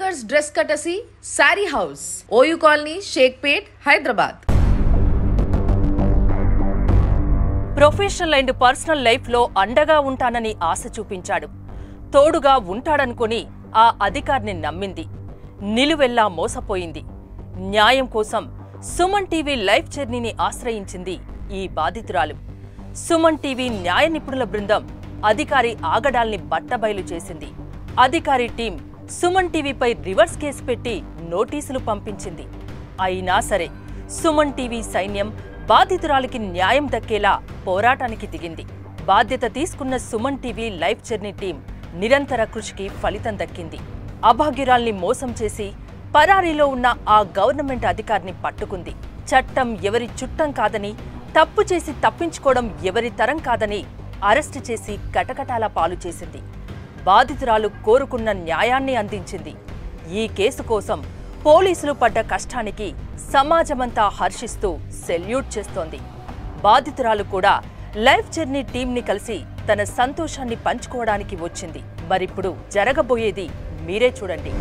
Designers dress కటసి sari house OU colony Shaikpet Hyderabad professional and personal లైఫ్లో అండగా ఉంటానని ఆశ చూపించాడు తోడుగా ఉంటాడనుకొని ఆ అధికారిని నమ్మింది నిలువెల్లా మోసపోయింది న్యాయం కోసం సుమన్ టీవీ లైఫ్ జర్నీని ఆశ్రయించింది ఈ బాధితురాలు సుమన్ టీవీ న్యాయ నిపుణుల బృందం అధికారి ఆగడాల్ని బట్టబయలు చేసింది అధికారి టీం సుమన్ టీవీపై రివర్స్ కేసు పెట్టి నోటీసులు పంపించింది అయినా సరే సుమన్ టీవీ సైన్యం బాధితురాలికి న్యాయం దక్కేలా పోరాటానికి దిగింది బాధ్యత తీసుకున్న Suman TV life journey team నిరంతర కృషికి ఫలితం దక్కింది అభాగ్యురాల్ని మోసం చేసి పరారీలో ఉన్న ఆ గవర్నమెంట్ అధికారిని పట్టుకుంది చట్టం ఎవరి చుట్టం కాదని తప్పు చేసి తప్పించుకోవడం ఎవరి తరం కాదని అరెస్టు చేసి కటకటాల పాలు చేసింది బాధితురాలు కోరుకున్న న్యాయాన్ని అందించింది ఈ కేసు కోసం పోలీసులు పడ్డ కష్టానికి సమాజమంతా హర్షిస్తూ సెల్యూట్ చేస్తోంది బాధితురాలు కూడా లైఫ్ జర్నీ టీంని కలిసి తన సంతోషాన్ని పంచుకోవడానికి వచ్చింది మరిప్పుడు జరగబోయేది మీరే చూడండి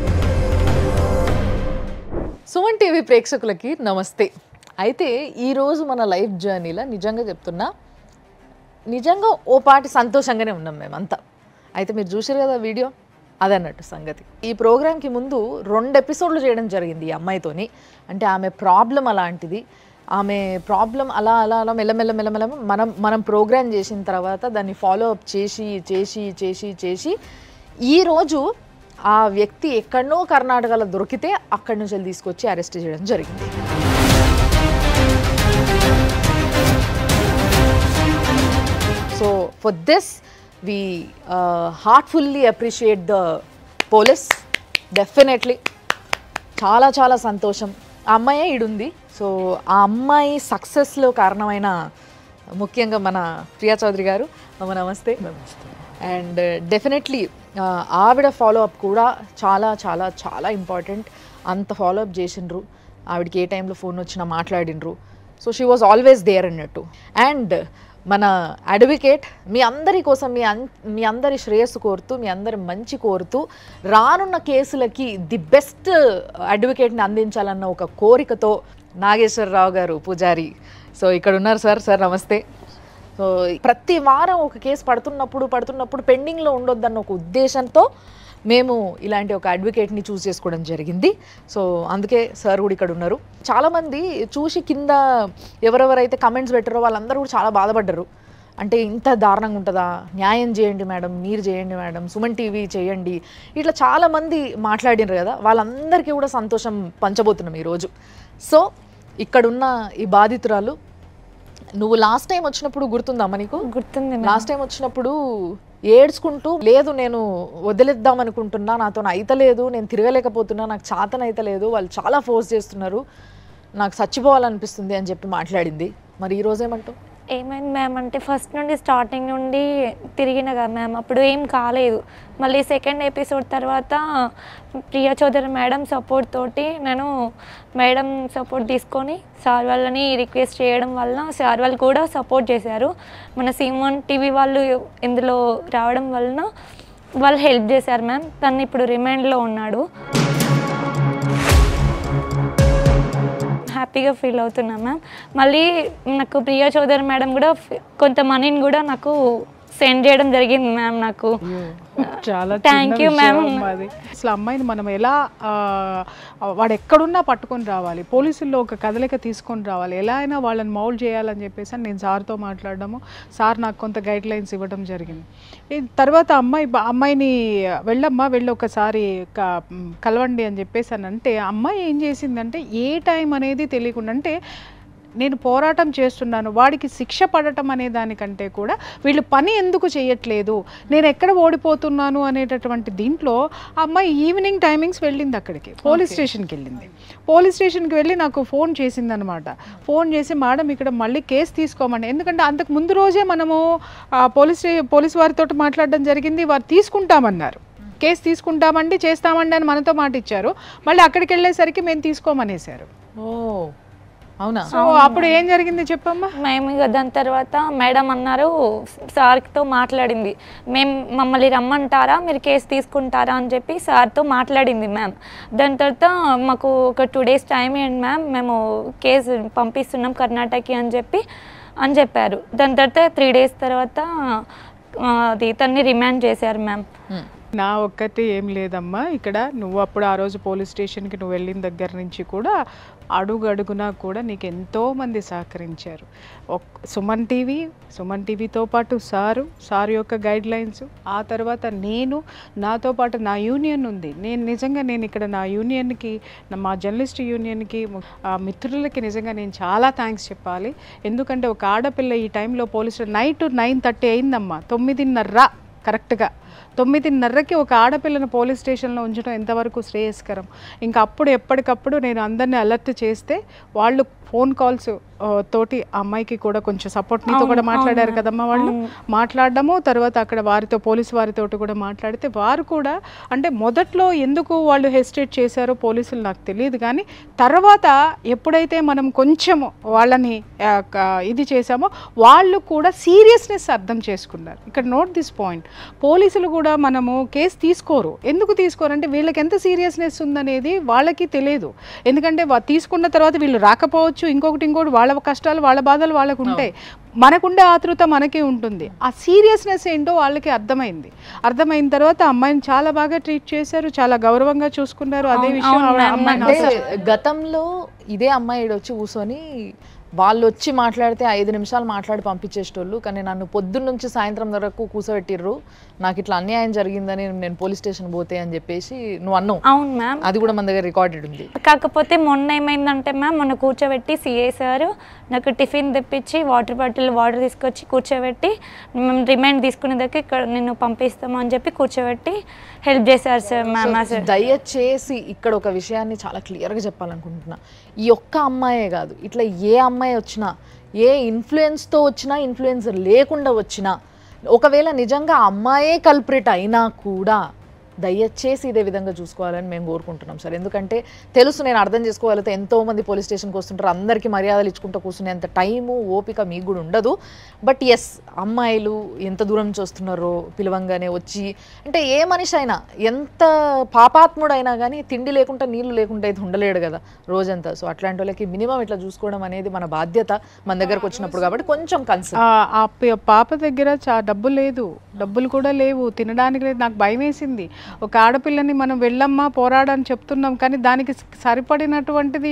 సుమన్ టీవీ ప్రేక్షకులకి నమస్తే అయితే ఈరోజు మన లైఫ్ జర్నీలో నిజంగా చెప్తున్నా నిజంగా ఓ పాటి సంతోషంగానే ఉన్నాం మేమంతా అయితే మీరు చూసారు కదా వీడియో అదన్నట్టు సంగతి ఈ ప్రోగ్రామ్కి ముందు రెండు ఎపిసోడ్లు చేయడం జరిగింది ఈ అమ్మాయితోని అంటే ఆమె ప్రాబ్లం అలాంటిది ఆమె ప్రాబ్లం అలా అలా అలా మెల్లమెల్ల మెల్లమెల్ల మనం మనం ప్రోగ్రామ్ చేసిన తర్వాత దాన్ని ఫాలో అప్ చేసి చేసి చేసి చేసి ఈరోజు ఆ వ్యక్తి ఎక్కడనో కర్ణాటకలో దొరికితే అక్కడి నుంచి వెళ్ళి తీసుకొచ్చి అరెస్ట్ చేయడం జరిగింది so for this we heartfully appreciate the police definitely చాలా చాలా సంతోషం ఆ అమ్మాయే ఈడుంది సో ఆ అమ్మాయి సక్సెస్లో కారణమైన ముఖ్యంగా మన ప్రియా చౌదరి గారు అమ్మ నమస్తే అండ్ డెఫినెట్లీ ఆవిడ ఫాలో అప్ కూడా చాలా చాలా చాలా ఇంపార్టెంట్ అంత ఫాలో అప్ చేసిండ్రు ఆవిడకి ఏ టైంలో ఫోన్ వచ్చినా మాట్లాడిండ్రు so she was always there అన్నట్టు అండ్ మన అడ్వకేట్ మీ అందరి కోసం మీ అన్ మీ అందరి శ్రేయస్సు కోరుతూ మీ అందరి మంచి కోరుతూ రానున్న కేసులకి ది బెస్ట్ అడ్వకేట్ని అందించాలన్న ఒక కోరికతో నాగేశ్వరరావు గారు పూజారి సో ఇక్కడ ఉన్నారు సార్ సార్ నమస్తే సో ప్రతి వారం ఒక కేసు పడుతున్నప్పుడు పడుతున్నప్పుడు పెండింగ్లో ఉండొద్దన్న ఒక ఉద్దేశంతో మేము ఇలాంటి ఒక అడ్వకేట్ని చూస్ చేసుకోవడం జరిగింది సో అందుకే సార్ కూడా ఇక్కడ ఉన్నారు చాలామంది చూసి కింద ఎవరెవరైతే కమెంట్స్ పెట్టారో వాళ్ళందరూ కూడా చాలా బాధపడ్డారు అంటే ఇంత దారుణంగా ఉంటుందా న్యాయం చేయండి మేడం మీరు చేయండి మేడం సుమన్ టీవీ చేయండి ఇట్లా చాలామంది మాట్లాడినారు కదా వాళ్ళందరికీ కూడా సంతోషం పంచబోతున్నాం ఈరోజు సో ఇక్కడున్న ఈ బాధితురాలు నువ్వు లాస్ట్ టైం వచ్చినప్పుడు గుర్తుందమ్మా నీకు గుర్తుంది లాస్ట్ టైం వచ్చినప్పుడు ఏడ్చుకుంటూ లేదు నేను వదిలేద్దాం అనుకుంటున్నా నాతో అయితలేదు నేను తిరగలేకపోతున్నా నాకు చాతన అయితలేదు వాళ్ళు చాలా ఫోర్స్ చేస్తున్నారు నాకు చచ్చిపోవాలనిపిస్తుంది అని చెప్పి మాట్లాడింది మరి ఈ రోజు ఏమంటావు ఏమైంది మ్యామ్ అంటే ఫస్ట్ నుండి స్టార్టింగ్ నుండి తిరిగిన కదా మ్యామ్ అప్పుడు ఏం కాలేదు మళ్ళీ సెకండ్ ఎపిసోడ్ తర్వాత ప్రియా చౌదరి మేడం సపోర్ట్ తోటి నేను మేడం సపోర్ట్ తీసుకొని సార్ వాళ్ళని రిక్వెస్ట్ చేయడం వల్ల సార్ వాళ్ళు కూడా సపోర్ట్ చేశారు మన సీమన్ టీవీ వాళ్ళు ఇందులో రావడం వలన వాళ్ళు హెల్ప్ చేశారు మ్యామ్ తను ఇప్పుడు రిమైండ్లో ఉన్నాడు హ్యాపీగా ఫీల్ అవుతున్నా మ్యామ్ మళ్ళీ నాకు ప్రియా చౌదరి మేడం కూడా ఫి- కొంత మనీని కూడా నాకు సెండ్ చేయడం జరిగింది మ్యామ్ నాకు చాలా Thank చిన్న you, విషయం ma'am. అమ్మా అది అసలు అమ్మాయిని మనం ఎలా ఆ, వాడు ఎక్కడున్నా పట్టుకొని రావాలి పోలీసుల్లో ఒక కదలిక తీసుకొని రావాలి ఎలా అయినా వాళ్ళని మౌల్ చేయాలని చెప్పేసి అని నేను సార్తో మాట్లాడడము సార్ నాకు కొంత గైడ్ లైన్స్ ఇవ్వడం జరిగింది ఈ తర్వాత అమ్మాయి బ- అమ్మాయిని వెళ్ళమ్మా వెళ్ళి ఒకసారి క- కలవండి అని చెప్పేసి అని అంటే అమ్మాయి ఏం చేసిందంటే ఏ టైం అనేది తెలియకుండా అంటే నేను పోరాటం చేస్తున్నాను వాడికి శిక్ష పడటం అనే దానికంటే కూడా వీళ్ళు పని ఎందుకు చేయట్లేదు నేను ఎక్కడ ఓడిపోతున్నాను అనేటటువంటి దీంట్లో ఆ అమ్మాయి ఈవినింగ్ టైమింగ్స్ వెళ్ళింది అక్కడికి పోలీస్ స్టేషన్కి వెళ్ళింది పోలీస్ స్టేషన్కి వెళ్ళి నాకు ఫోన్ చేసింది అనమాట ఫోన్ చేసి మేడం ఇక్కడ మళ్ళీ కేసు తీసుకోమని ఎందుకంటే అంతకు ముందు రోజే మనము ఆ, పోలీస్ స్టే పోలీస్ వారితో మాట్లాడడం జరిగింది వారు తీసుకుంటామన్నారు కేసు తీసుకుంటామండి చేస్తామండి అని మనతో మాట ఇచ్చారు మళ్ళీ అక్కడికి వెళ్ళేసరికి మేము తీసుకోమనేశారు ఓ అవునా సో అప్పుడు ఏం జరిగింది చెప్పమ్మా మేము ఇక దాని తర్వాత మేడం అన్నారు సార్తో మాట్లాడింది మేము మమ్మల్ని రమ్మంటారా మీరు కేసు తీసుకుంటారా అని చెప్పి సార్తో మాట్లాడింది మ్యామ్ దాని తర్వాత మాకు ఒక టూ డేస్ టైం ఇవ్వండి మ్యామ్ మేము కేసు పంపిస్తున్నాం కర్ణాటకకి అని చెప్పి అని చెప్పారు దాని తర్వాత త్రీ డేస్ తర్వాత ఆ, అది తన్ని రిమాండ్ చేశారు మ్యామ్ నా ఒక్కటి ఏం లేదమ్మా ఇక్కడ నువ్వు అప్పుడు ఆ రోజు పోలీస్ స్టేషన్కి నువ్వు వెళ్ళిన దగ్గర నుంచి కూడా అడుగు అడుగునా కూడా నీకు ఎంతో మంది సహకరించారు ఒక్- సుమన్ టీవీ సుమన్ టీవీతో పాటు సారు సార్ యొక్క గైడ్ లైన్స్ ఆ తర్వాత నేను నాతో పాటు నా యూనియన్ ఉంది నేను నిజంగా నేను ఇక్కడ నా యూనియన్కి నా- మా జర్నలిస్ట్ యూనియన్కి ఆ మిత్రులకి నిజంగా నేను చాలా థ్యాంక్స్ చెప్పాలి ఎందుకంటే ఒక ఆడపిల్ల ఈ టైంలో పోలీసులు నైట్ నైన్ థర్టీ అయిందమ్మా తొమ్మిదిన్నర కరెక్ట్గా తొమ్మిదిన్నరకి ఒక ఆడపిల్లను పోలీస్ స్టేషన్లో ఉంచడం ఎంతవరకు శ్రేయస్కరం ఇంకా అప్పుడు ఎప్పటికప్పుడు నేను అందరినీ అలర్ట్ చేస్తే వాళ్ళు ఫోన్ కాల్స్ తోటి ఆ అమ్మాయికి కూడా కొంచెం సపోర్ట్ నీతో కూడా మాట్లాడారు కదమ్మా వాళ్ళు మాట్లాడడము తర్వాత అక్కడ వారితో పోలీసు వారితో కూడా మాట్లాడితే వారు కూడా అంటే మొదట్లో ఎందుకు వాళ్ళు హెసిటేట్ చేశారో పోలీసులు నాకు తెలియదు కానీ తర్వాత ఎప్పుడైతే మనం కొంచెం వాళ్ళని ఆ, క- ఇది చేశామో వాళ్ళు కూడా సీరియస్నెస్ అర్థం చేసుకున్నారు ఇక్కడ నోట్ దిస్ పాయింట్ పోలీసులు కూడా మనము కేసు తీసుకోరు ఎందుకు తీసుకోరు అంటే వీళ్ళకి ఎంత సీరియస్నెస్ ఉందనేది వాళ్ళకి తెలియదు ఎందుకంటే వా- తీసుకున్న తర్వాత వీళ్ళు రాకపోవచ్చు ఇంకొకటి ఇంకోటి వాళ్ళ కష్టాలు వాళ్ళ బాధలు వాళ్ళకు ఉంటాయి మనకుండే ఆతృత మనకే ఉంటుంది ఆ సీరియస్నెస్ ఏంటో వాళ్ళకి అర్థమైంది అర్థమైన తర్వాత అమ్మాయిని చాలా బాగా ట్రీట్ చేశారు చాలా గౌరవంగా చూసుకున్నారు అదే విషయం ఆవిడ అమ్మాయిని అంటే గతంలో ఇదే అమ్మాయి ఈడ వచ్చి కూర్చొని వాళ్ళు వచ్చి మాట్లాడితే ఐదు నిమిషాలు మాట్లాడి పంపించేసేటోళ్ళు కానీ నన్ను పొద్దున్న నుంచి సాయంత్రం వరకు కూర్చోబెట్టిర్రు నాకు ఇట్లా అన్యాయం జరిగిందని నేను పోలీస్ స్టేషన్ పోతే అని చెప్పేసి నువ్వు అన్నావు అవును మ్యామ్ అది కూడా మన దగ్గర రికార్డెడ్ ఉంది కాకపోతే మొన్న ఏమైందంటే మ్యామ్ మొన్న కూర్చోబెట్టి సిఏ సార్ నాకు టిఫిన్ తెప్పించి వాటర్ బాటిల్ వాటర్ తీసుకొచ్చి కూర్చోబెట్టి మేము రిమైండ్ తీసుకునేదాకా ఇక్కడ నిన్ను పంపిస్తాము అని చెప్పి కూర్చోబెట్టి హెల్ప్ చేశారు సార్ మ్యామ్ సార్ దయచేసి ఇక్కడ ఒక విషయాన్ని చాలా క్లియర్గా చెప్పాలనుకుంటున్నా ఈ ఒక్క అమ్మాయే కాదు ఇట్లా ఏ అమ్మాయి వచ్చినా ఏ ఇన్ఫ్లుయెన్స్తో వచ్చినా ఇన్ఫ్లుయెన్స్ లేకుండా వచ్చినా ఒకవేళ నిజంగా ఆ అమ్మాయే కల్ప్రిట్ అయినా కూడా దయచేసి ఇదే విధంగా చూసుకోవాలని మేము కోరుకుంటున్నాం సార్ ఎందుకంటే తెలుసు నేను అర్థం చేసుకోగలిగితే ఎంతో మంది పోలీస్ స్టేషన్కి వస్తుంటారు అందరికీ మర్యాదలు ఇచ్చుకుంటూ కూర్చునేంత టైము ఓపిక మీకు కూడా ఉండదు బట్ ఎస్ అమ్మాయిలు ఎంత దూరం నుంచి వస్తున్నారో పిలవంగానే వచ్చి అంటే ఏ మనిషి అయినా ఎంత పాపాత్ముడైనా కానీ తిండి లేకుండా నీళ్లు లేకుండా అయితే ఉండలేడు కదా రోజంతా సో అట్లాంటి వాళ్ళకి మినిమం ఇట్లా చూసుకోవడం అనేది మన బాధ్యత మన దగ్గరకు వచ్చినప్పుడు కాబట్టి కొంచెం కన్సర్న్ ఆ ఆ పి- పాప దగ్గర చా డబ్బు లేదు డబ్బులు కూడా లేవు తినడానికి లేదు నాకు భయం వేసింది ఒక ఆడపిల్లని మనం వెళ్ళమ్మా పోరాడని చెప్తున్నాం కానీ దానికి స- సరిపడినటువంటిది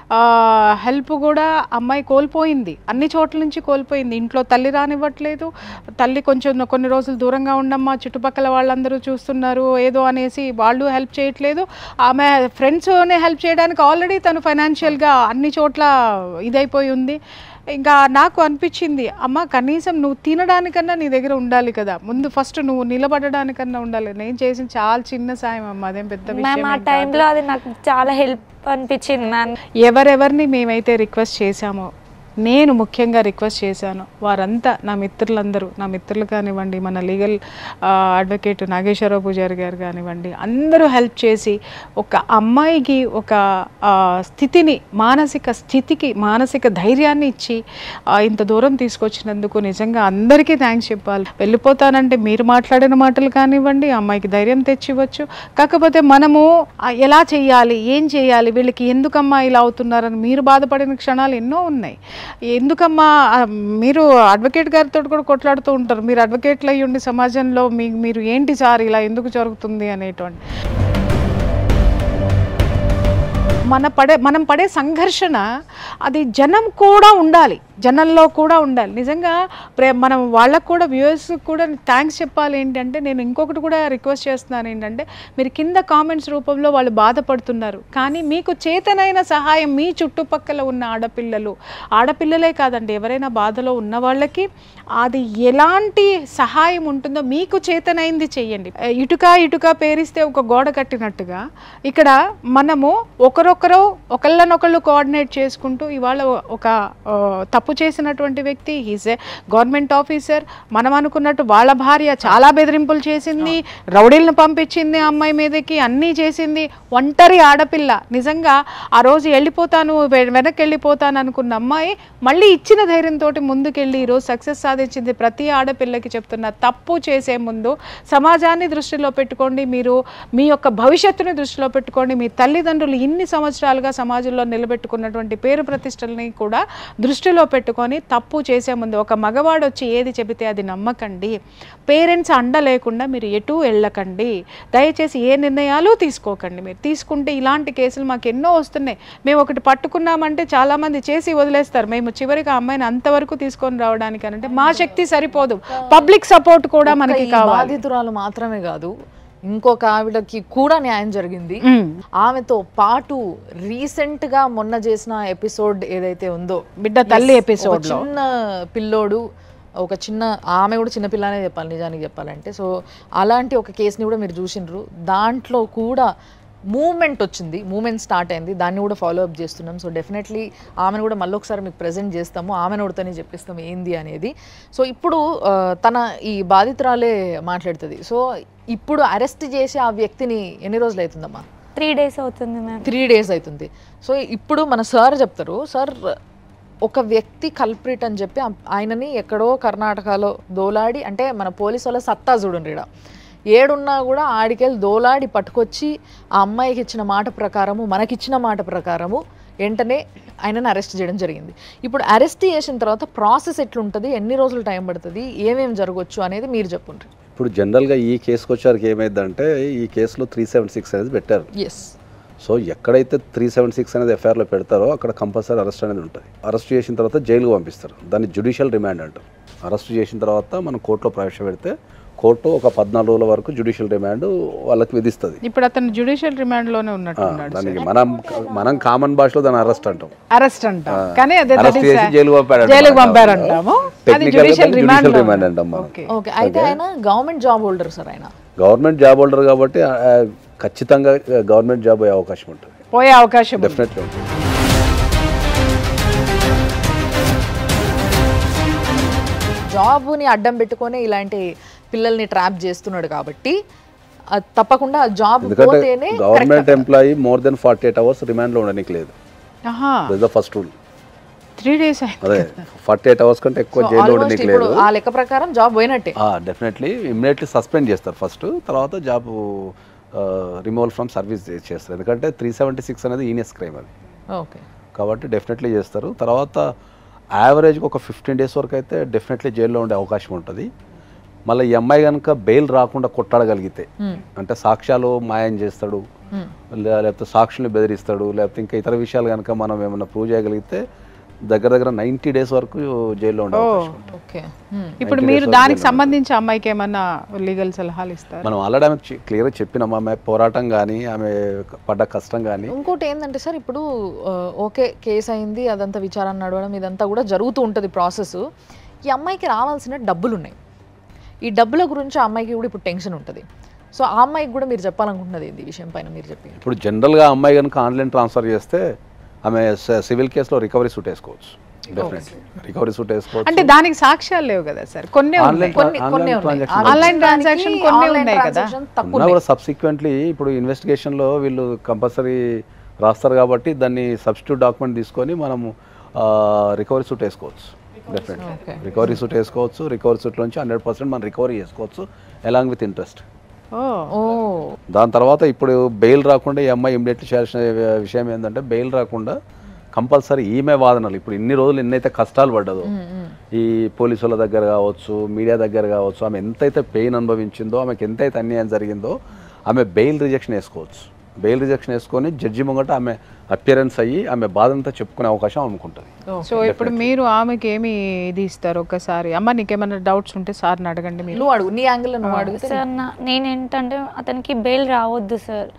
హెల్ప్ కూడా అమ్మాయి కోల్పోయింది అన్ని చోట్ల నుంచి కోల్పోయింది ఇంట్లో తల్లి రానివ్వట్లేదు తల్లి కొంచెం కొన్ని రోజులు దూరంగా ఉండమ్మా చుట్టుపక్కల వాళ్ళందరూ చూస్తున్నారు ఏదో అనేసి వాళ్ళు హెల్ప్ చేయట్లేదు ఆమె ఫ్రెండ్స్నే హెల్ప్ చేయడానికి ఆల్రెడీ తను ఫైనాన్షియల్గా అన్ని చోట్ల ఇదైపోయి ఉంది ఇంకా నాకు అనిపించింది అమ్మ కనీసం నువ్వు తినడానికన్నా నీ దగ్గర ఉండాలి కదా ముందు ఫస్ట్ నువ్వు నిలబడడానికన్నా ఉండాలి నేను చేసిన చాలా చిన్న సాయం అమ్మ అదేం పెద్ద మ్యామ్ విషయం ఆ ఏం కాదు. టైంలో అది నాకు చాలా హెల్ప్ అనిపించింది మ్యామ్ ఎవరెవరిని మేమైతే రిక్వెస్ట్ చేశామో నేను ముఖ్యంగా రిక్వెస్ట్ చేశాను వారంతా నా మిత్రులందరూ నా మిత్రులు కానివ్వండి మన లీగల్ అడ్వకేట్ నాగేశ్వరరావు పూజారి గారు కానివ్వండి అందరూ హెల్ప్ చేసి ఒక అమ్మాయికి ఒక ఆ, స్థితిని మానసిక స్థితికి మానసిక ధైర్యాన్ని ఇచ్చి ఆ, ఇంత దూరం తీసుకొచ్చినందుకు నిజంగా అందరికీ థ్యాంక్స్ చెప్పాలి వెళ్ళిపోతానంటే మీరు మాట్లాడిన మాటలు కానివ్వండి అమ్మాయికి ధైర్యం తెచ్చివచ్చు కాకపోతే మనము ఆ, ఎలా చేయాలి ఏం చేయాలి వీళ్ళకి ఎందుకమ్మా ఇలా అవుతున్నారని మీరు బాధపడిన క్షణాలు ఎన్నో ఉన్నాయి ఎందుకమ్మా ఆ, మీరు అడ్వకేట్ గారితో కూడా కొట్లాడుతూ ఉంటారు మీరు అడ్వకేట్లు అయ్యి ఉండి సమాజంలో మీ మీరు ఏంటి సార్ ఇలా ఎందుకు జరుగుతుంది అనేటువంటి మన పడే మనం పడే సంఘర్షణ అది జనం కూడా ఉండాలి జనంలో కూడా ఉండాలి నిజంగా ప్రే మనం వాళ్ళకు కూడా వ్యూవర్స్ కూడా థ్యాంక్స్ చెప్పాలి ఏంటంటే నేను ఇంకొకటి కూడా రిక్వెస్ట్ చేస్తున్నాను ఏంటంటే మీరు కింద కామెంట్స్ రూపంలో వాళ్ళు బాధపడుతున్నారు కానీ మీకు చేతనైన సహాయం మీ చుట్టుపక్కల ఉన్న ఆడపిల్లలు ఆడపిల్లలే కాదండి ఎవరైనా బాధలో ఉన్న వాళ్ళకి అది ఎలాంటి సహాయం ఉంటుందో మీకు చేతనైంది చెయ్యండి ఇటుక ఇటుక పేరిస్తే ఒక గోడ కట్టినట్టుగా ఇక్కడ మనము ఒకరొక ఒకరినొకరు ఒకళ్ళనొకళ్ళు కోఆర్డినేట్ చేసుకుంటూ ఇవాళ ఒక ఆ, తప్పు చేసినటువంటి వ్యక్తి హీస్ ఏ గవర్నమెంట్ ఆఫీసర్ మనం అనుకున్నట్టు వాళ్ళ భార్య చాలా బెదిరింపులు చేసింది రౌడీలను పంపించింది ఆ అమ్మాయి మీదకి అన్నీ చేసింది ఒంటరి ఆడపిల్ల నిజంగా ఆ రోజు వెళ్ళిపోతాను వె- వెనక్కి వెళ్ళిపోతాను అనుకున్న అమ్మాయి మళ్ళీ ఇచ్చిన ధైర్యంతో ముందుకెళ్ళి ఈరోజు సక్సెస్ సాధించింది ప్రతి ఆడపిల్లకి చెప్తున్న తప్పు చేసే ముందు సమాజాన్ని దృష్టిలో పెట్టుకోండి మీరు మీ యొక్క భవిష్యత్తుని దృష్టిలో పెట్టుకోండి మీ తల్లిదండ్రులు ఇన్ని సంవత్సరాలుగా సమాజంలో నిలబెట్టుకున్నటువంటి పేరు ప్రతిష్టలని కూడా దృష్టిలో పెట్టుకొని తప్పు చేసే ముందు ఒక మగవాడు వచ్చి ఏది చెబితే అది నమ్మకండి పేరెంట్స్ అండ లేకుండా మీరు ఎటు వెళ్ళకండి దయచేసి ఏ నిర్ణయాలు తీసుకోకండి మీరు తీసుకుంటే ఇలాంటి కేసులు మాకు ఎన్నో వస్తున్నాయి మేము ఒకటి పట్టుకున్నామంటే చాలామంది చేసి వదిలేస్తారు మేము చివరికి ఆ అమ్మాయిని అంతవరకు తీసుకొని రావడానికి అంటే మా శక్తి సరిపోదు పబ్లిక్ సపోర్ట్ కూడా మనకి ఈ కావాలి బాధితురాలు మాత్రమే కాదు ఇంకొక ఆవిడకి కూడా న్యాయం జరిగింది మ్మ్. ఆమెతో పాటు రీసెంట్ గా మొన్న చేసిన ఎపిసోడ్ ఏదైతే ఉందో బిడ్డ తల్లి Yes, ఎపిసోడ్ ఒక చిన్న పిల్లోడు ఒక చిన్న ఆమె కూడా చిన్న పిల్లనే చెప్పాలి నిజానికి చెప్పాలంటే సో అలాంటి ఒక కేసుని కూడా మీరు చూసిండ్రు దాంట్లో కూడా మూమెంట్ వచ్చింది మూమెంట్ స్టార్ట్ అయింది దాన్ని కూడా ఫాలో అప్ చేస్తున్నాం సో డెఫినెట్లీ ఆమెను కూడా మళ్ళీ ఒకసారి మీకు ప్రజెంట్ చేస్తాము ఆమెను ఒకటితోనే చెప్పిస్తాం ఏంది అనేది సో ఇప్పుడు ఆ, తన ఈ బాధితురాలే మాట్లాడుతుంది సో ఇప్పుడు అరెస్ట్ చేసి ఆ వ్యక్తిని ఎన్ని రోజులు అవుతుందమ్మా త్రీ డేస్ అవుతుంది మ్యామ్ త్రీ డేస్ అవుతుంది సో ఇప్పుడు మన సార్ చెప్తారు సార్ ఒక వ్యక్తి కల్ప్రిట్ అని చెప్పి ఆ- ఆయనని ఎక్కడో కర్ణాటకలో దోలాడి అంటే మన పోలీసు వాళ్ళ సత్తా చూడండి ఈడ ఏడున్నా కూడా ఆడికెళ్ళి దోలాడి పట్టుకొచ్చి ఆ అమ్మాయికి ఇచ్చిన మాట ప్రకారము మనకిచ్చిన మాట ప్రకారము వెంటనే ఆయనను అరెస్ట్ చేయడం జరిగింది ఇప్పుడు అరెస్ట్ చేసిన తర్వాత ప్రాసెస్ ఎట్లుంటుంది ఎన్ని రోజులు టైం పడుతుంది ఏమేమి జరగవచ్చు అనేది మీరు చెప్పుండ్రి ఇప్పుడు జనరల్గా ఈ కేసుకి వచ్చారికి ఏమైందంటే ఈ కేసులో త్రీ సెవెన్ సిక్స్ అనేది పెట్టారు ఎస్ సో ఎక్కడైతే త్రీ సెవెన్ సిక్స్ అనేది ఎఫ్ఐఆర్లో పెడతారో అక్కడ కంపల్సరీ అరెస్ట్ అనేది ఉంటుంది అరెస్ట్ చేసిన తర్వాత జైలుకు పంపిస్తారు దాన్ని జ్యుడిషియల్ రిమాండ్ అంటారు అరెస్ట్ చేసిన తర్వాత మనం కోర్టులో ప్రవేశపెడితే కోర్టు ఒక పద్నాలుగు రోజుల వరకు జ్యుడిషియల్ రిమాండ్ వాళ్ళకి విధిస్తుంది ఇప్పుడు అతను జ్యుడిషియల్ రిమాండ్ లోనే ఉన్నట్టు ఉన్నాడు దానికి మనం మనం కామన్ భాషలో దాన్ని అరెస్ట్ అంటాం అరెస్ట్ అంటాం కానీ అదే that అరెస్ట్ is చేసి a- జైలు పంపాడు జైలుకు పంపారంటాము అది Technical గా జ్యుడిషియల్ దాన్ని రిమాండ్ judicial remand అంటాం మనం. ఓకే ఓకే అయితే ఆయన గవర్నమెంట్ జాబ్ హోల్డర్ సార్ ఆయన గవర్నమెంట్ జాబ్ హోల్డర్ కాబట్టి ఆ, ఆ, ఖచ్చితంగా గవర్నమెంట్ జాబ్ అయ్యే అవకాశం ఉంటుంది పోయే అవకాశం ఉంది. డెఫినెట్లీ ఉంటుంది జాబ్ని అడ్డం పెట్టుకొని ఇలాంటి పిల్లల్ని ట్రాప్ చేస్తున్నాడు కాబట్టి అది తప్పకుండా ఆ జాబ్ ఎందుకంటే పోతేనే government employee more than forty eight hours రిమాండ్లో ఉండడానికి లేదు ఆహా that the first rule three days అదే ఫార్టీ ఎయిట్ అవర్స్ కంటే ఎక్కువ జైల్లో ఆల్మోస్ట్ ఉండడానికి ఇప్పుడు లేదు ఆ లెక్క ప్రకారం జాబ్ పోయినట్టే డెఫినెట్లీ ఇమ్మీడియట్లీ సస్పెండ్ చేస్తారు ఫస్ట్ తర్వాత జాబ్ రిమూవల్ ఫ్రమ్ సర్వీస్ చేస్తారు ఎందుకంటే త్రీ సెవెంటీ సిక్స్ అనేది ఈనియస్ క్రైమ్ అది ఓకే కాబట్టి డెఫినెట్లీ చేస్తారు తర్వాత యావరేజ్గా ఒక ఫిఫ్టీన్ డేస్ వరకు అయితే డెఫినెట్లీ జైల్లో ఉండే అవకాశం ఉంటుంది మళ్ళీ ఈ అమ్మాయి కనుక బెయిల్ రాకుండా కొట్టాడగలిగితే అంటే సాక్ష్యాలు మాయం చేస్తాడు లే- లేకపోతే సాక్షుల్ని బెదిరిస్తాడు లేకపోతే ఇంకా ఇతర విషయాలు కనుక మనం ఏమైనా ప్రూవ్ చేయగలిగితే దగ్గర దగ్గర నైంటీ డేస్ వరకు జైల్లో ఉండే అవకాశం ఉంటుంది ఓకే ఇప్పుడు మీరు దానికి సంబంధించి అమ్మాయికి ఏమన్నా లీగల్ సలహాలు ఇస్తారు మనం ఆల్రెడీ ఆమె క్లియర్గా చెప్పినాం ఆమె పోరాటం కానీ ఆమె పడ్డ కష్టం కానీ ఇంకోటి ఏంటంటే సార్ ఇప్పుడు ఆ, ఓకే కేసు అయింది అదంతా విచారణ నడవడం ఇదంతా కూడా జరుగుతూ ఉంటుంది ప్రాసెస్ ఈ అమ్మాయికి రావాల్సిన డబ్బులు ఉన్నాయి ఈ డబ్బుల గురించి ఆ అమ్మాయికి కూడా ఇప్పుడు టెన్షన్ ఉంటుంది సో ఆ అమ్మాయికి కూడా మీరు చెప్పాలనుకుంటున్నది ఏంది ఈ విషయం పైన మీరు చెప్పి ఇప్పుడు జనరల్గా అమ్మాయి కనుక ఆన్లైన్ ట్రాన్స్ఫర్ చేస్తే ఆమె సివిల్ కేసులో రికవరీ సూట్ వేసుకోవచ్చు డెఫినెట్లీ రికవరీ సూట్ వేసుకోవచ్చు అంటే దానికి సాక్ష్యాలు లేవు కదా సార్ కొన్ని ఆన్లైన్ కొన్ని కొన్ని ఆన్లైన్ ఉన్నాయి ట్రాన్సాక్షన్ Online transaction కొన్ని Online ఉన్నాయి కదా. transaction తక్కువ ఉన్నా కూడా సబ్సిక్వెంట్లీ ఇప్పుడు ఇన్వెస్టిగేషన్లో వీళ్ళు కంపల్సరీ రాస్తారు కాబట్టి దాన్ని సబ్స్టిట్యూట్ డాక్యుమెంట్ తీసుకొని మనము రికవరీ సూట్ వేసుకోవచ్చు డెఫినెట్లీ రికవరీ సూట్ వేసుకోవచ్చు రికవరీ సూట్ నుంచి హండ్రెడ్ పర్సెంట్ మనం రికవరీ చేసుకోవచ్చు అలాంగ్ విత్ ఇంట్రెస్ట్ ఓ ఓ దాని తర్వాత ఇప్పుడు బెయిల్ రాకుండా ఈ అమ్మాయి ఇమ్మీడియట్లీ చేయాల్సిన విషయం ఏంటంటే బెయిల్ రాకుండా కంపల్సరీ ఈమె వాదనలు ఇప్పుడు ఇన్ని రోజులు ఎన్నైతే కష్టాలు పడ్డదో ఈ పోలీసుల దగ్గర కావచ్చు మీడియా దగ్గర కావచ్చు ఆమె ఎంతైతే పెయిన్ అనుభవించిందో ఆమెకి ఎంతైతే అన్యాయం జరిగిందో ఆమె బెయిల్ రిజెక్షన్ వేసుకోవచ్చు బెయిల్ రిజెక్షన్ వేసుకొని జడ్జి ముంగట ఆమె అపియరెన్స్ అయ్యి ఆమె బాధంతా చెప్పుకునే అవకాశం అనుకుంటుంది సో ఇప్పుడు మీరు ఆమెకి ఏమి ఇది ఇస్తారు ఒక్కసారి అమ్మ నీకేమైనా డౌట్స్ ఉంటే సార్ని అడగండి మీరు నువ్వు అడుగు నీ యాంగిల్ నువ్వు అడిగితే సార్ నా నేనేంటంటే అతనికి బెయిల్ రావద్దు సార్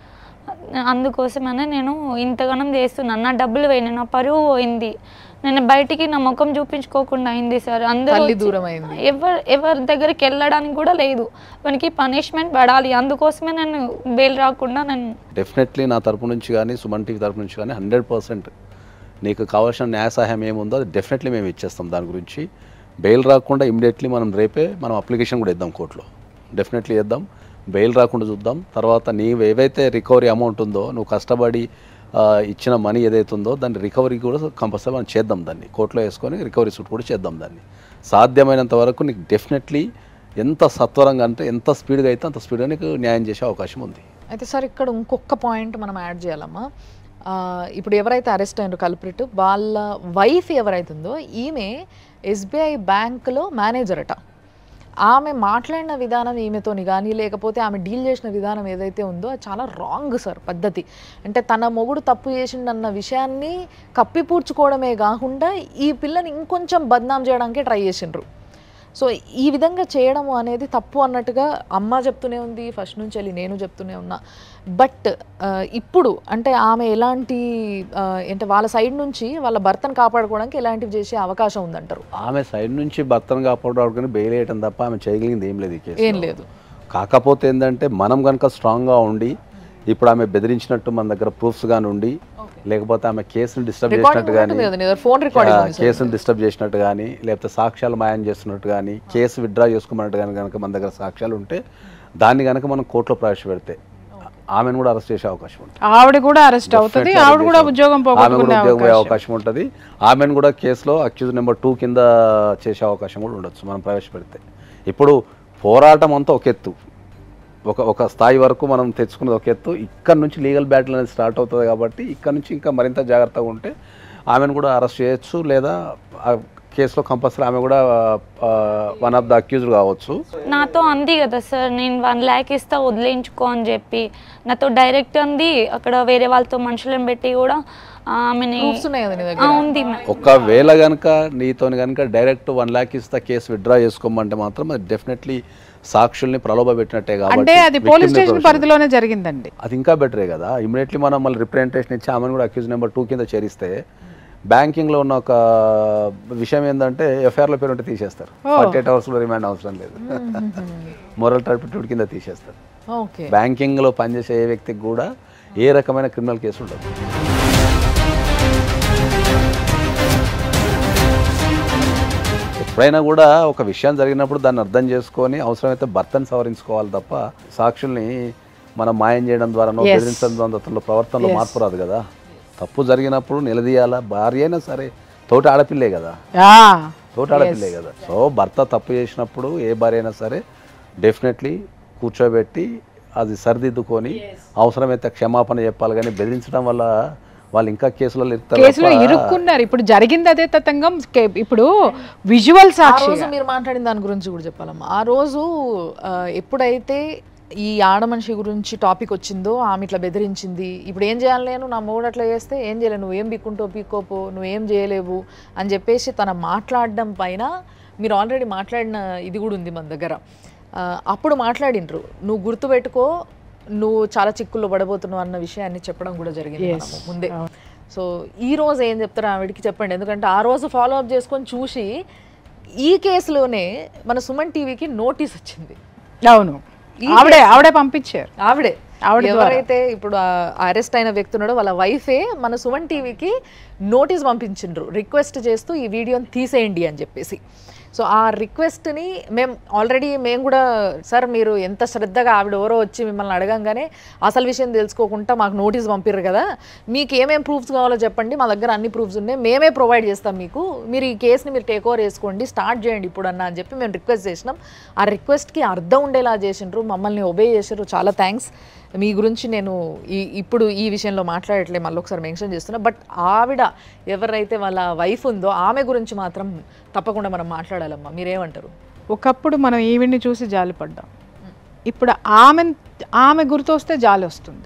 అందుకోసమనే నేను ఇంతగానం చేస్తున్నాను నా డబ్బులు పోయినాయి నా పరువు పోయింది నేను బయటికి నా ముఖం చూపించుకోకుండా అయింది సార్ అందరూ తల్లి వచ్చి- దూరం అయింది. ఎవరు ఎవరి దగ్గరికి వెళ్ళడానికి కూడా లేదు మనకి పనిష్మెంట్ పడాలి అందుకోసమే నేను బెయిల్ రాకుండా నేను డెఫినెట్లీ నా తరపు నుంచి కానీ సుమన్ టీవీ తరపు నుంచి కానీ హండ్రెడ్ పర్సెంట్ నీకు కావాల్సిన న్యాయ సహాయం ఏముందో అది డెఫినెట్లీ మేము ఇచ్చేస్తాం దాని గురించి బెయిల్ రాకుండా ఇమీడియట్లీ మనం రేపే మనం అప్లికేషన్ కూడా ఇద్దాం కోర్టులో డెఫినెట్లీ ఇద్దాం బెయిల్ రాకుండా చూద్దాం తర్వాత నీవు ఏవైతే రికవరీ అమౌంట్ ఉందో నువ్వు కష్టపడి ఆ, ఇచ్చిన మనీ ఏదైతే ఉందో దాన్ని రికవరీ కూడా కంపల్సరీ మనం చేద్దాం దాన్ని కోర్టులో వేసుకొని రికవరీ సూట్ కూడా చేద్దాం దాన్ని సాధ్యమైనంత వరకు నీకు డెఫినెట్లీ ఎంత సత్వరంగా అంటే ఎంత స్పీడ్గా అయితే అంత స్పీడ్గా నీకు న్యాయం చేసే అవకాశం ఉంది అయితే సార్ ఇక్కడ ఇంకొక పాయింట్ మనం యాడ్ చేయాలమ్మా ఆ, ఇప్పుడు ఎవరైతే అరెస్ట్ అయినారో కల్ప్రిట్ వాళ్ళ వైఫ్ ఎవరైతే ఉందో ఈమె ఎస్బీఐ బ్యాంకులో మేనేజర్ అట ఆమె మాట్లాడిన విధానం ఈమెతోని కానీ లేకపోతే ఆమె డీల్ చేసిన విధానం ఏదైతే ఉందో అది చాలా రాంగ్ సార్ పద్ధతి అంటే తన మొగుడు తప్పు చేసిండన్న విషయాన్ని కప్పిపూడ్చుకోవడమే కాకుండా ఈ పిల్లని ఇంకొంచెం బద్నాం చేయడానికే ట్రై చేసిండ్రు సో ఈ విధంగా చేయడము అనేది తప్పు అన్నట్టుగా అమ్మ చెప్తూనే ఉంది ఫస్ట్ నుంచి వెళ్ళి నేను చెప్తూనే ఉన్నా బట్ ఇప్పుడు అంటే ఆమె ఎలాంటి ఆ, అంటే వాళ్ళ సైడ్ నుంచి వాళ్ళ భర్తను కాపాడుకోవడానికి ఎలాంటివి చేసే అవకాశం ఉందంటారు ఆమె సైడ్ నుంచి భర్తను కాపాడుకొని బెయిల్ వేయటం తప్ప ఆమె చేయగలిగింది ఏం లేదు ఈ కేసులో. ఏం లేదు కాకపోతే ఏంటంటే మనం కనుక స్ట్రాంగ్గా ఉండి ఇప్పుడు ఆమె బెదిరించినట్టు మన దగ్గర ప్రూఫ్స్ కానీ ఉండి లేకపోతే ఆమె కేసును డిస్టర్బ్ చేసినట్టు కానీ ఉంటుంది కదా నీ దగ్గర ఫోన్ రికార్డింగ్ ఉంది సార్. కేసును డిస్టర్బ్ చేసినట్టు కానీ లేకపోతే సాక్ష్యాలు మాయం చేస్తున్నట్టు కానీ కేసు విత్డ్రా చేసుకోమన్నట్టు కానీ కనుక మన దగ్గర సాక్ష్యాలు ఉంటే దాన్ని కనుక మనం కోర్టులో ప్రవేశపెడితే ఆమెను కూడా అరెస్ట్ చేసే అవకాశం ఉంటుంది ఆవిడ కూడా అరెస్ట్ అవుతుంది Definitely ఆవిడ కూడా arrest ఉద్యోగం అవుతుంది. ఆమె కూడా పోగొట్టుకునే ఉద్యోగం పోయే అవకాశం అవకాశం ఉంటుంది ఆమెను కూడా కేసులో అక్యూజ్ నెంబర్ టూ కింద చేసే అవకాశం కూడా ఉండొచ్చు మనం ప్రవేశపెడితే ఇప్పుడు పోరాటం అంతా ఒక ఎత్తు ఒక ఒక స్థాయి వరకు మనం తెచ్చుకున్నది ఒక ఎత్తు ఇక్కడ నుంచి లీగల్ బ్యాటిల్ అనేది స్టార్ట్ అవుతుంది కాబట్టి ఇక్కడ నుంచి ఇంకా మరింత జాగ్రత్తగా ఉంటే ఆమెను కూడా అరెస్ట్ చేయొచ్చు లేదా ఆ కేసులో కంపల్సరీ ఆమె కూడా వన్ ఆఫ్ ద అక్యూజ్డ్ కావచ్చు నాతో అంది కదా సార్ నేను వన్ ల్యాక్ ఇస్తా వదిలేయించుకో అని చెప్పి నాతో డైరెక్ట్ అంది అక్కడ వేరే వాళ్ళతో మనుషులను పెట్టి కూడా ఆమెని Proofs ఉన్నాయి కదా నీ ఆ, దగ్గర ఉంది మ్యామ్ ఒకవేళ కనుక నీతోని కనుక డైరెక్ట్ వన్ ల్యాక్ ఇస్తా కేసు విత్డ్రా చేసుకోమంటే మాత్రం అది డెఫినెట్లీ సాక్షుల్ని ప్రలోభ పెట్టినట్టే అంటే కాబట్టి అది victim పోలీస్ ని స్టేషన్ ప్రవేశ- పరిధిలోనే జరిగిందండి అది ఇంకా బెటరే కదా ఇమీడియట్లీ మనం మళ్ళీ రిప్రజెంటేషన్ ఇచ్చి ఆమెను కూడా అక్యూజ్ నెంబర్ టూ కింద చేరిస్తే బ్యాంకింగ్లో ఉన్న ఒక విషయం ఏంటంటే ఎఫ్ఐఆర్లో పేరు ఉంటే తీసేస్తారు ఫార్టీ ఎయిట్ అవర్స్లో రిమాండ్ అవసరం లేదు మొరల్ టర్పిట్యూడ్ కింద తీసేస్తారు ఓకే బ్యాంకింగ్లో పనిచేసే ఏ వ్యక్తికి కూడా ఏ రకమైన క్రిమినల్ కేసు ఉండదు ఎప్పుడైనా కూడా ఒక విషయం జరిగినప్పుడు దాన్ని అర్థం చేసుకొని అవసరమైతే భర్తను సవరించుకోవాలి తప్ప సాక్షుల్ని మనం మాయం చేయడం ద్వారా Yes. బెదిరించడం ద్వారా అతనిలో ప్రవర్తనలో మార్పు రాదు కదా తప్పు జరిగినప్పుడు నిలదీయాలా భార్య అయినా సరే తోటి ఆడపిల్లే కదా ఆ, తోటి ఆడపిల్లే కదా సో భర్త తప్పు చేసినప్పుడు ఏ భార్య అయినా సరే డెఫినెట్లీ కూర్చోబెట్టి అది సరిదిద్దుకొని అవసరమైతే క్షమాపణ చెప్పాలి కానీ బెదిరించడం వల్ల వాళ్ళు ఇంకా కేసులలో ఇరుకుతారు కేసులో తప్ప- ఇరుక్కున్నారు ఇప్పుడు జరిగింది అదే తతంగం కే- ఇప్పుడు విజువల్ ఆ సాక్షి రోజు మీరు మాట్లాడిన దాని గురించి కూడా చెప్పాలమ్మా ఆ రోజు ఆ, ఎప్పుడైతే ఈ ఆడ మనిషి గురించి టాపిక్ వచ్చిందో ఆమె ఇట్లా బెదిరించింది ఇప్పుడు ఏం చేయాలి నేను నా మూడు అట్లా చేస్తే ఏం చేయలేవు నువ్వేం బిక్కుంటావు పీక్కోపో నువ్వేం చేయలేవు అని చెప్పేసి తన మాట్లాడడం పైన మీరు ఆల్రెడీ మాట్లాడిన ఇది కూడా ఉంది మన దగ్గర ఆ, అప్పుడు మాట్లాడిండ్రు నువ్వు గుర్తుపెట్టుకో నువ్వు చాలా చిక్కుల్లో పడబోతున్నావు అన్న విషయాన్ని చెప్పడం కూడా జరిగింది మనము ముందే సో ఈ రోజు ఏం చెప్తారు ఆవిడకి చెప్పండి ఎందుకంటే ఆ రోజు ఫాలో అప్ చేసుకొని చూసి ఈ కేసులోనే మన సుమన్ టీవీకి నోటీస్ వచ్చింది అవును ఆవిడే ఆవిడే పంపించారు ఆవిడే ఆవిడ ద్వారా. ఎవరైతే ఇప్పుడు అరెస్ట్ అయిన వ్యక్తి ఉన్నాడో వాళ్ళ వైఫే మన సుమన్ టీవీకి నోటీస్ పంపించిండ్రు రిక్వెస్ట్ చేస్తూ ఈ వీడియోని తీసేయండి అని చెప్పేసి సో ఆ రిక్వెస్ట్ని మేము ఆల్రెడీ మేము కూడా సార్ మీరు ఎంత శ్రద్ధగా ఆవిడ ఎవరో వచ్చి మిమ్మల్ని అడగంగానే అసలు విషయం తెలుసుకోకుండా మాకు నోటీస్ పంపిర్రు కదా మీకు ఏమేం ప్రూఫ్స్ కావాలో చెప్పండి మా దగ్గర అన్ని ప్రూఫ్స్ ఉన్నాయి మేమే ప్రొవైడ్ చేస్తాం మీకు మీరు ఈ కేసుని మీరు టేక్ ఓవర్ చేసుకోండి స్టార్ట్ చేయండి ఇప్పుడు అన్న అని చెప్పి మేము రిక్వెస్ట్ చేసినాం ఆ రిక్వెస్ట్కి అర్థం ఉండేలా చేసిండ్రు మమ్మల్ని ఒబే చేసారు చాలా థ్యాంక్స్ మీ గురించి నేను ఈ ఇప్పుడు ఈ విషయంలో మాట్లాడట్లే మళ్ళీ ఒకసారి మెన్షన్ చేస్తున్నా బట్ ఆవిడ ఎవరైతే వాళ్ళ వైఫ్ ఉందో ఆమె గురించి మాత్రం తప్పకుండా మనం మాట్లాడాలమ్మా మీరేమంటారు ఒకప్పుడు మనం ఈవిడ్ని చూసి జాలి పడ్డాం ఇప్పుడు ఆమె ఆమె గుర్తొస్తే జాలి వస్తుంది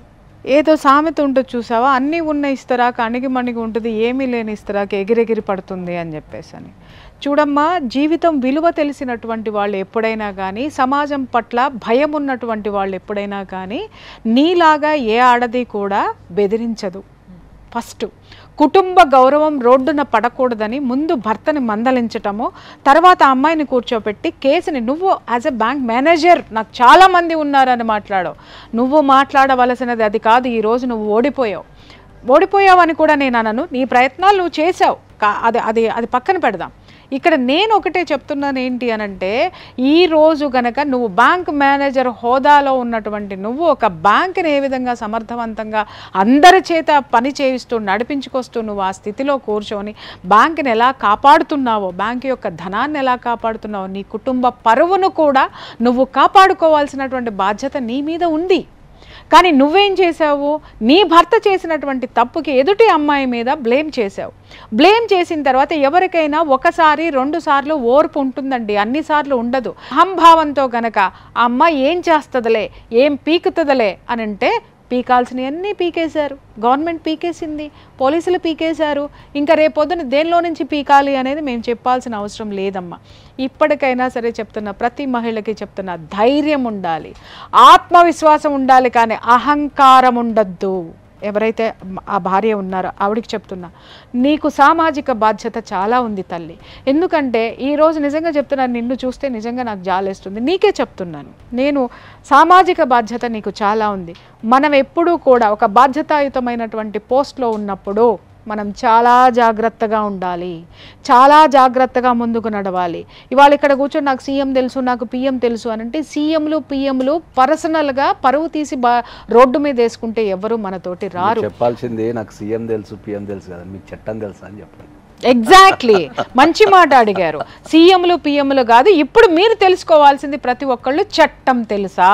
ఏదో సామెత ఉంటుంది చూసావా అన్నీ ఉన్న ఇస్తరాక అణిగి మణిగి ఉంటుంది ఏమీ లేని ఇస్తరాక ఎగిరెగిరి పడుతుంది అని చెప్పేసి అని చూడమ్మా జీవితం విలువ తెలిసినటువంటి వాళ్ళు ఎప్పుడైనా కానీ సమాజం పట్ల భయం ఉన్నటువంటి వాళ్ళు ఎప్పుడైనా కానీ నీలాగా ఏ ఆడది కూడా బెదిరించదు ఫస్ట్ కుటుంబ గౌరవం రోడ్డున పడకూడదని ముందు భర్తని మందలించటము తర్వాత ఆ అమ్మాయిని కూర్చోబెట్టి కేసుని నువ్వు యాజ్ ఎ బ్యాంక్ మేనేజర్ నాకు చాలా మంది ఉన్నారని మాట్లాడావు నువ్వు మాట్లాడవలసినది అది కాదు ఈరోజు నువ్వు ఓడిపోయావు ఓడిపోయావని కూడా నేను అనను నీ ప్రయత్నాలు నువ్వు చేసావు కా- అది అది అది పక్కన పెడదాం ఇక్కడ నేను ఒకటే చెప్తున్నాను ఏంటి అనంటే ఈ రోజు గనక నువ్వు బ్యాంక్ మేనేజర్ హోదాలో ఉన్నటువంటి నువ్వు ఒక బ్యాంక్ని ఏ విధంగా సమర్థవంతంగా అందరి చేత పని చేయిస్తూ నడిపించుకొస్తూ నువ్వు ఆ స్థితిలో కూర్చొని బ్యాంక్ని ఎలా కాపాడుతున్నావో బ్యాంక్ యొక్క ధనాన్ని ఎలా కాపాడుతున్నావో నీ కుటుంబ పరువును కూడా నువ్వు కాపాడుకోవాల్సినటువంటి బాధ్యత నీ మీద ఉంది కానీ నువ్వేం చేసావు నీ భర్త చేసినటువంటి తప్పుకి ఎదుటి అమ్మాయి మీద బ్లేమ్ చేసావు బ్లేమ్ చేసిన తర్వాత ఎవరికైనా ఒకసారి రెండు సార్లు ఓర్పు ఉంటుందండి అన్నిసార్లు ఉండదు అహంభావంతో గనక ఆ అమ్మాయి ఏం చేస్తుందిలే ఏం పీకుతుందిలే అని అంటే పీకాల్సినవన్నీ పీకేశారు గవర్నమెంట్ పీకేసింది పోలీసులు పీకేశారు ఇంకా రేపొద్దున దేనిలో నుంచి పీకాలి అనేది మేము చెప్పాల్సిన అవసరం లేదమ్మా ఇప్పటికైనా సరే చెప్తున్న ప్రతి మహిళకి చెప్తున్న ధైర్యం ఉండాలి ఆత్మవిశ్వాసం ఉండాలి కానీ అహంకారం ఉండద్దు ఎవరైతే ఆ భార్య ఉన్నారో ఆవిడికి చెప్తున్నా నీకు సామాజిక బాధ్యత చాలా ఉంది తల్లి ఎందుకంటే ఈరోజు నిజంగా చెప్తున్నాను నిన్ను చూస్తే నిజంగా నాకు జాలేస్తుంది నీకే చెప్తున్నాను నేను సామాజిక బాధ్యత నీకు చాలా ఉంది మనం ఎప్పుడూ కూడా ఒక బాధ్యతాయుతమైనటువంటి పోస్ట్లో ఉన్నప్పుడు మనం చాలా జాగ్రత్తగా ఉండాలి చాలా జాగ్రత్తగా ముందుకు నడవాలి ఇవాళ ఇక్కడ కూర్చొని నాకు సీఎం తెలుసు నాకు పిఎం తెలుసు అని అంటే సీఎంలు పిఎంలు పర్సనల్గా పరువు తీసి బా రోడ్డు మీద వేసుకుంటే ఎవరు మనతోటి రారు మీరు చెప్పాల్సింది నాకు సీఎం తెలుసు పిఎం తెలుసు కదా మీకు చట్టం తెలుసా అని చెప్పండి ఎగ్జాక్ట్లీ మంచి మాట అడిగారు సీఎంలు పిఎంలు కాదు ఇప్పుడు మీరు తెలుసుకోవాల్సింది ప్రతి ఒక్కళ్ళు చట్టం తెలుసా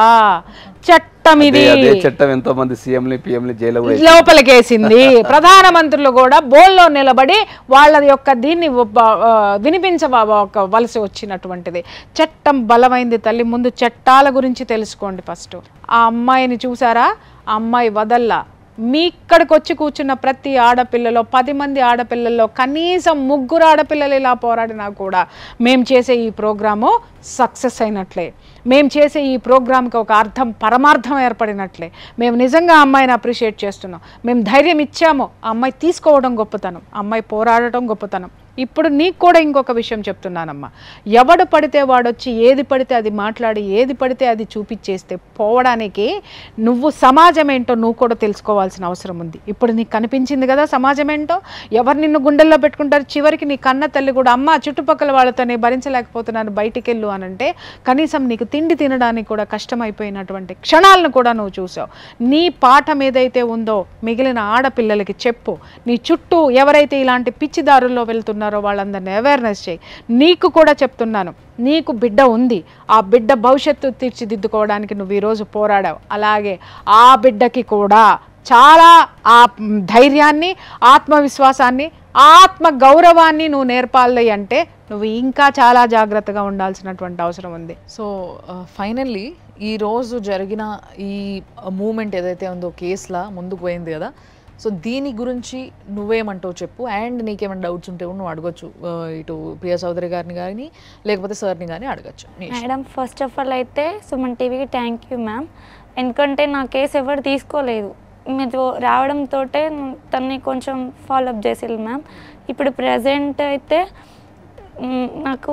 చట్టం ఇది అదే- అదే చట్టం ఎంతో మంది సీఎంని పిఎంని జైలు కూడా లోపలికేసింది ప్రధానమంత్రులు కూడా బోల్లో నిలబడి వాళ్ళ యొక్క దీన్ని ఒబ్బ- ఆ, వినిపించవలసి వచ్చినటువంటిది చట్టం బలమైంది తల్లి ముందు చట్టాల గురించి తెలుసుకోండి ఫస్ట్ ఆ అమ్మాయిని చూసారా ఆ అమ్మాయి వదల్లా మీ ఇక్కడికి వచ్చి కూర్చున్న ప్రతి ఆడపిల్లలో పది మంది ఆడపిల్లల్లో కనీసం ముగ్గురు ఆడపిల్లలు ఇలా పోరాడినా కూడా మేము చేసే ఈ ప్రోగ్రాము సక్సెస్ అయినట్లే మేము చేసే ఈ ప్రోగ్రామ్కి ఒక అర్థం పరమార్థం ఏర్పడినట్లే మేము నిజంగా ఆ అమ్మాయిని అప్రిషియేట్ చేస్తున్నాం మేము ధైర్యం ఇచ్చాము ఆ అమ్మాయి తీసుకోవడం గొప్పతనం ఆ అమ్మాయి పోరాడటం గొప్పతనం ఇప్పుడు నీకు కూడా ఇంకొక విషయం చెప్తున్నానమ్మా ఎవడు పడితే వాడొచ్చి ఏది పడితే అది మాట్లాడి ఏది పడితే అది చూపించేస్తే పోవడానికి నువ్వు సమాజం ఏంటో నువ్వు కూడా తెలుసుకోవాల్సిన అవసరం ఉంది ఇప్పుడు నీకు కనిపించింది కదా సమాజం ఏంటో ఎవరు నిన్ను గుండెల్లో పెట్టుకుంటారు చివరికి నీ కన్న తల్లి కూడా అమ్మ చుట్టుపక్కల వాళ్ళతో నేను భరించలేకపోతున్నాను బయటికి వెళ్ళు అని అంటే కనీసం నీకు తిండి తినడానికి కూడా కష్టమైపోయినటువంటి క్షణాలను కూడా నువ్వు చూసావు నీ పాఠం ఏదైతే ఉందో మిగిలిన ఆడపిల్లలకి చెప్పు నీ చుట్టూ ఎవరైతే ఇలాంటి పిచ్చిదారుల్లో వెళ్తున్నారో వాళ్ళందరినీ అవేర్నెస్ చేయి నీకు కూడా చెప్తున్నాను నీకు బిడ్డ ఉంది ఆ బిడ్డ భవిష్యత్తు తీర్చిదిద్దుకోవడానికి నువ్వు ఈరోజు పోరాడావు అలాగే ఆ బిడ్డకి కూడా చాలా ఆ మ్, ధైర్యాన్ని ఆత్మవిశ్వాసాన్ని ఆత్మ గౌరవాన్ని నువ్వు నేర్పాలి అంటే నువ్వు ఇంకా చాలా జాగ్రత్తగా ఉండాల్సినటువంటి అవసరం ఉంది సో ఫైనల్లీ ఈ రోజు జరిగిన ఈ మూమెంట్ ఏదైతే ఉందో కేసులా ముందుకు పోయింది కదా సో దీని గురించి నువ్వేమంటావు చెప్పు అండ్ నీకేమైనా డౌట్స్ ఉంటే కూడా నువ్వు అడగొచ్చు ఆ, ఇటు ప్రియా చౌదరి గారిని కానీ లేకపోతే సార్ని కానీ అడగచ్చు నీ ఇష్టం. మేడం ఫస్ట్ ఆఫ్ ఆల్ అయితే సుమన్ టీవీకి థ్యాంక్ యూ మ్యామ్ ఎందుకంటే నా కేసు ఎవరు తీసుకోలేదు మీరు రావడంతో తన్ని కొంచెం ఫాలోఅప్ చేసేది మ్యామ్ ఇప్పుడు ప్రజెంట్ అయితే మ్, నాకు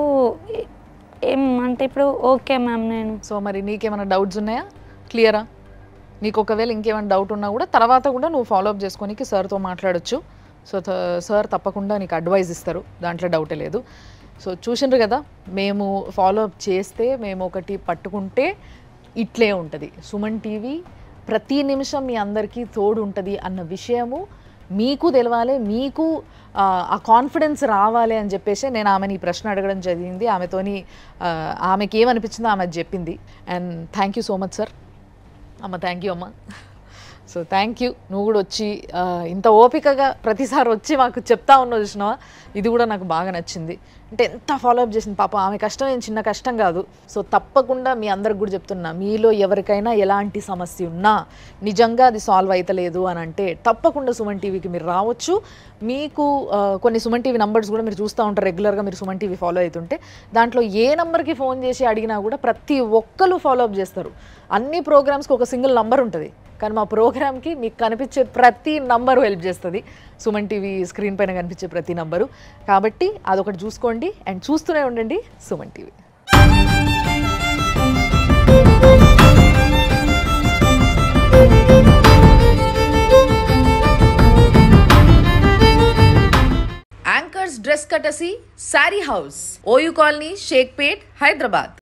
ఏం అంటే ఇప్పుడు ఓకే మ్యామ్ నేను సో మరి నీకేమైనా డౌట్స్ ఉన్నాయా క్లియరా నీకు ఒకవేళ ఇంకేమైనా డౌట్ ఉన్నా కూడా తర్వాత కూడా నువ్వు ఫాలోఅప్ చేసుకోనికి సార్తో మాట్లాడొచ్చు సో సార్ తప్పకుండా నీకు అడ్వైజ్ ఇస్తారు దాంట్లో డౌటే లేదు సో చూసిండ్రు కదా మేము ఫాలోఅప్ చేస్తే మేము ఒకటి పట్టుకుంటే ఇట్లే ఉంటుంది సుమన్ టీవీ ప్రతి నిమిషం మీ అందరికీ తోడు ఉంటుంది అన్న విషయము మీకు తెలవాలి మీకు ఆ, ఆ కాన్ఫిడెన్స్ రావాలి అని చెప్పేసి నేను ఆమెని ఈ ప్రశ్న అడగడం జరిగింది ఆమెతోని ఆ, ఆమెకి ఏమనిపించిందో ఆమె అది చెప్పింది and thank you so much sir అమ్మ థ్యాంక్ యూ అమ్మ సో థ్యాంక్ యూ నువ్వు కూడా వచ్చి ఆ, ఇంత ఓపికగా ప్రతిసారి వచ్చి మాకు చెప్తా ఉన్నావు చూసినావా ఇది కూడా నాకు బాగా నచ్చింది అంటే ఎంత ఫాలోఅప్ చేసింది పాప ఆమె కష్టం ఏం చిన్న కష్టం కాదు సో తప్పకుండా మీ అందరికి కూడా చెప్తున్నా మీలో ఎవరికైనా ఎలాంటి సమస్య ఉన్నా నిజంగా అది సాల్వ్ అవుతలేదు అని అంటే తప్పకుండా సుమన్ టీవీకి మీరు రావచ్చు మీకు ఆ, కొన్ని సుమన్ టీవీ నంబర్స్ కూడా మీరు చూస్తూ ఉంటారు రెగ్యులర్గా మీరు సుమన్ టీవీ ఫాలో అవుతుంటే దాంట్లో ఏ నంబర్కి ఫోన్ చేసి అడిగినా కూడా ప్రతి ఒక్కరు ఫాలోఅప్ చేస్తారు అన్ని ప్రోగ్రామ్స్కి ఒక సింగిల్ నంబర్ ఉంటుంది కానీ మా ప్రోగ్రామ్కి మీకు కనిపించే ప్రతి నంబరు హెల్ప్ చేస్తుంది సుమన్ టీవీ స్క్రీన్ పైన కనిపించే ప్రతి నంబరు కాబట్టి అదొకటి చూసుకోండి అండ్ చూస్తూనే ఉండండి సుమన్ టీవీ యాంకర్స్ డ్రెస్ కటసి sari house OU colony Shaikpet Hyderabad